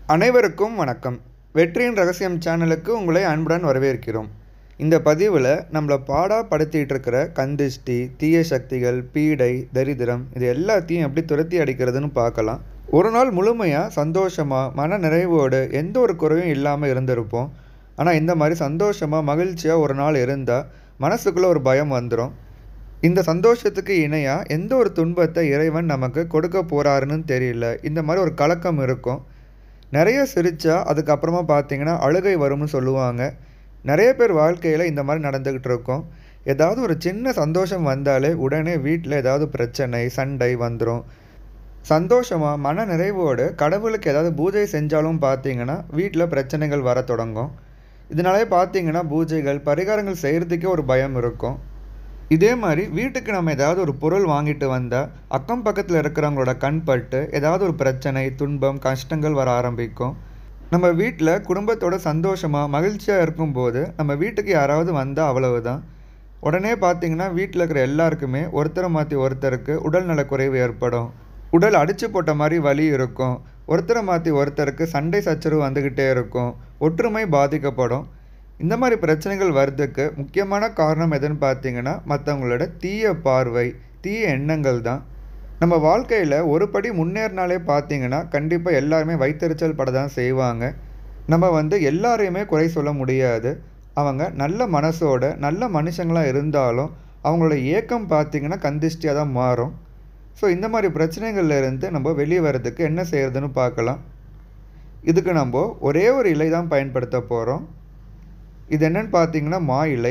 அனைவருக்கும் வணக்கம் வெற்றியின் ரகசியம் சேனலுக்கு உங்களை அன்புடன் வரவேற்கிறோம் இந்த பதிவில் நம்மளை பாடா படுத்திட்டு இருக்கிற கந்திஷ்டி தீய சக்திகள் பீடை தரித்திரம் இது எல்லாத்தையும் எப்படி துரத்தி அடிக்கிறதுன்னு பார்க்கலாம் ஒரு நாள் முழுமையாக சந்தோஷமாக மன நிறைவோடு எந்த ஒரு குறையும் இல்லாமல் இருந்திருப்போம் ஆனால் இந்த மாதிரி சந்தோஷமாக மகிழ்ச்சியாக ஒரு நாள் இருந்தால் மனசுக்குள்ளே ஒரு பயம் வந்துடும் இந்த சந்தோஷத்துக்கு இணையாக எந்த ஒரு துன்பத்தை இறைவன் நமக்கு கொடுக்க போகிறாருன்னு தெரியல இந்த மாதிரி ஒரு கலக்கம் இருக்கும் நிறைய சிரித்தா அதுக்கப்புறமா பார்த்தீங்கன்னா அழுகை வரும்னு சொல்லுவாங்க நிறைய பேர் வாழ்க்கையில் இந்த மாதிரி நடந்துக்கிட்டு இருக்கும் ஏதாவது ஒரு சின்ன சந்தோஷம் வந்தாலே உடனே வீட்டில் ஏதாவது பிரச்சனை சண்டை வந்துடும் சந்தோஷமாக மன நிறைவோடு கடவுளுக்கு ஏதாவது பூஜை செஞ்சாலும் பார்த்தீங்கன்னா வீட்டில் பிரச்சனைகள் வர தொடங்கும் இதனாலே பார்த்தீங்கன்னா பூஜைகள் பரிகாரங்கள் செய்கிறதுக்கே ஒரு பயம் இருக்கும் இதே மாதிரி வீட்டுக்கு நம்ம ஏதாவது ஒரு பொருள் வாங்கிட்டு வந்தால் அக்கம் பக்கத்தில் இருக்கிறவங்களோட கண் பட்டு ஏதாவது ஒரு பிரச்சனை துன்பம் கஷ்டங்கள் வர ஆரம்பிக்கும் நம்ம வீட்டில் குடும்பத்தோட சந்தோஷமாக மகிழ்ச்சியாக இருக்கும்போது நம்ம வீட்டுக்கு யாராவது வந்தால் அவ்வளவுதான் உடனே பார்த்தீங்கன்னா வீட்டில் இருக்கிற எல்லாருக்குமே ஒருத்தரை மாற்றி ஒருத்தருக்கு உடல் நலக்குறைவு ஏற்படும் உடல் அடிச்சு போட்ட மாதிரி வலி இருக்கும் ஒருத்தரை மாற்றி ஒருத்தருக்கு சண்டை சச்சரவு வந்துக்கிட்டே இருக்கும் ஒற்றுமை பாதிக்கப்படும் இந்த மாதிரி பிரச்சனைகள் வர்றதுக்கு முக்கியமான காரணம் எதுன்னு பார்த்தீங்கன்னா மற்றவங்களோட தீய பார்வை தீய எண்ணங்கள் தான் நம்ம வாழ்க்கையில் ஒரு படி முன்னேறினாலே பார்த்தீங்கன்னா கண்டிப்பாக எல்லாருமே வைத்தறிச்சல் பட தான் செய்வாங்க நம்ம வந்து எல்லாரையுமே குறை சொல்ல முடியாது அவங்க நல்ல மனசோட நல்ல மனுஷங்களாக இருந்தாலும் அவங்களோட ஏக்கம் பார்த்தீங்கன்னா கந்திஷ்டியாக தான் மாறும் ஸோ இந்த மாதிரி பிரச்சனைகள்ல இருந்து நம்ம வெளியே வர்றதுக்கு என்ன செய்யறதுன்னு பார்க்கலாம் இதுக்கு நம்ம ஒரே ஒரு இலை தான் பயன்படுத்த போகிறோம் இது என்னன்னு பார்த்தீங்கன்னா மா இலை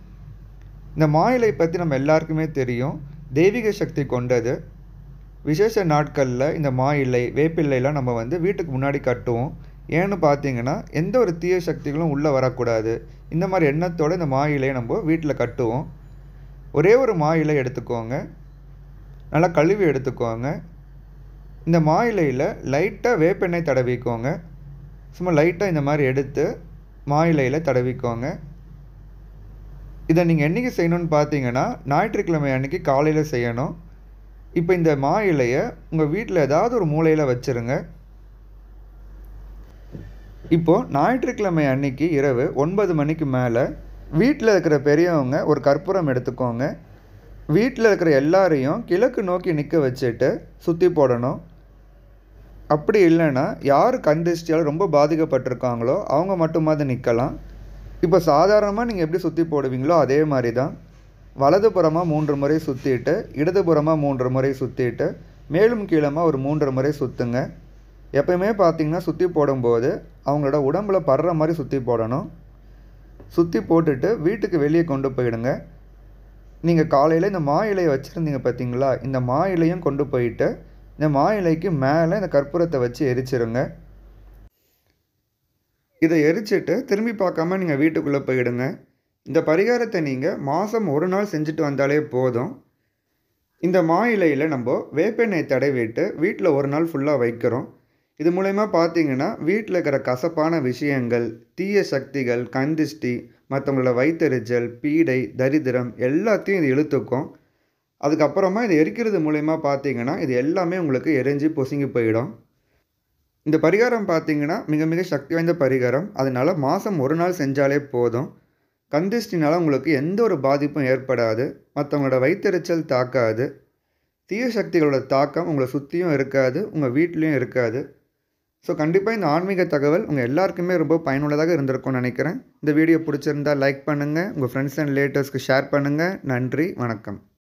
இந்த மா இலை பற்றி நம்ம எல்லாருக்குமே தெரியும் தெய்வீக சக்தி கொண்டது விசேஷ நாட்களில் இந்த மா இலை வேப்பிலைலாம் நம்ம வந்து வீட்டுக்கு முன்னாடி கட்டுவோம் ஏன்னு பார்த்தீங்கன்னா எந்த ஒரு தீய சக்திகளும் உள்ளே வரக்கூடாது இந்த மாதிரி எண்ணத்தோடு இந்த மா இலையை நம்ம வீட்டில் கட்டுவோம் ஒரே ஒரு மா இலை எடுத்துக்கோங்க நல்லா கழுவி எடுத்துக்கோங்க இந்த மா இலையில் லைட்டாக வேப்பெண்ணெய் தடவிக்கோங்க சும்மா லைட்டாக இந்த மாதிரி எடுத்து மா இலையில் தடவிக்கோங்க இதை நீங்கள் என்றைக்கு செய்யணும்னு பார்த்தீங்கன்னா ஞாயிற்றுக்கிழமை அன்றைக்கி காலையில் செய்யணும் இப்போ இந்த மா இலையை உங்கள் வீட்டில் ஏதாவது ஒரு மூலையில் வச்சுருங்க இப்போது ஞாயிற்றுக்கிழமை அன்னைக்கு இரவு ஒன்பது மணிக்கு மேலே வீட்டில் இருக்கிற பெரியவங்க ஒரு கற்பூரம் எடுத்துக்கோங்க வீட்டில் இருக்கிற எல்லாரையும் கிழக்கு நோக்கி நிற்க வச்சுட்டு சுற்றி போடணும் அப்படி இல்லைன்னா யார் கந்திஷ்டியால் ரொம்ப பாதிக்கப்பட்டிருக்காங்களோ அவங்க மட்டுமாவது நிற்கலாம் இப்போ சாதாரணமாக நீங்கள் எப்படி சுற்றி போடுவீங்களோ அதே மாதிரி தான் வலதுபுறமாக மூன்று முறை சுற்றிட்டு இடதுபுறமாக மூன்று முறை சுற்றிட்டு மேலும் கீழமாக ஒரு மூன்று முறை சுற்றுங்க எப்பயுமே பார்த்தீங்கன்னா சுற்றி போடும்போது அவங்களோட உடம்புல படுற மாதிரி சுற்றி போடணும் சுற்றி போட்டுட்டு வீட்டுக்கு வெளியே கொண்டு போயிடுங்க நீங்கள் காலையில் இந்த மா இலையை வச்சுருந்தீங்க பார்த்தீங்களா இந்த மா இலையும் கொண்டு போயிட்டு இந்த மா இலைக்கு மேலே இந்த கற்பூரத்தை வச்சு எரிச்சிருங்க இதை எரிச்சிட்டு திரும்பி பார்க்காம நீங்கள் வீட்டுக்குள்ளே போயிடுங்க இந்த பரிகாரத்தை நீங்கள் மாதம் ஒரு நாள் செஞ்சுட்டு வந்தாலே போதும் இந்த மா இலையில் நம்ம வேப்பெண்ணெய் தடவிட்டு வீட்டில் ஒரு நாள் ஃபுல்லாக வைக்கிறோம் இது மூலயமா பார்த்தீங்கன்னா வீட்டில் இருக்கிற கசப்பான விஷயங்கள் தீய சக்திகள் கந்திஷ்டி மற்றவங்களோட வயிற்றெரிச்சல் பீடை தரித்திரம் எல்லாத்தையும் இது இழுத்துக்கும் அதுக்கப்புறமா இது எரிக்கிறது மூலயமா பார்த்தீங்கன்னா இது எல்லாமே உங்களுக்கு எரிஞ்சு பொசுங்கி போயிடும் இந்த பரிகாரம் பார்த்தீங்கன்னா மிக மிக சக்தி வாய்ந்த பரிகாரம் அதனால் மாதம் ஒரு நாள் செஞ்சாலே போதும் கந்திஷ்டினால் உங்களுக்கு எந்த ஒரு பாதிப்பும் ஏற்படாது மற்றவங்களோட வயிற்றெரிச்சல் தாக்காது தீய சக்திகளோட தாக்கம் உங்களை சுற்றியும் இருக்காது உங்கள் வீட்லேயும் இருக்காது ஸோ கண்டிப்பாக இந்த ஆன்மீக தகவல் உங்கள் எல்லாருக்குமே ரொம்ப பயனுள்ளதாக இருந்திருக்கும்னு நினைக்கிறேன் இந்த வீடியோ பிடிச்சிருந்தா லைக் பண்ணுங்கள் உங்கள் ஃப்ரெண்ட்ஸ் அண்ட் ரிலேட்டிவ்ஸ்க்கு ஷேர் பண்ணுங்கள் நன்றி வணக்கம்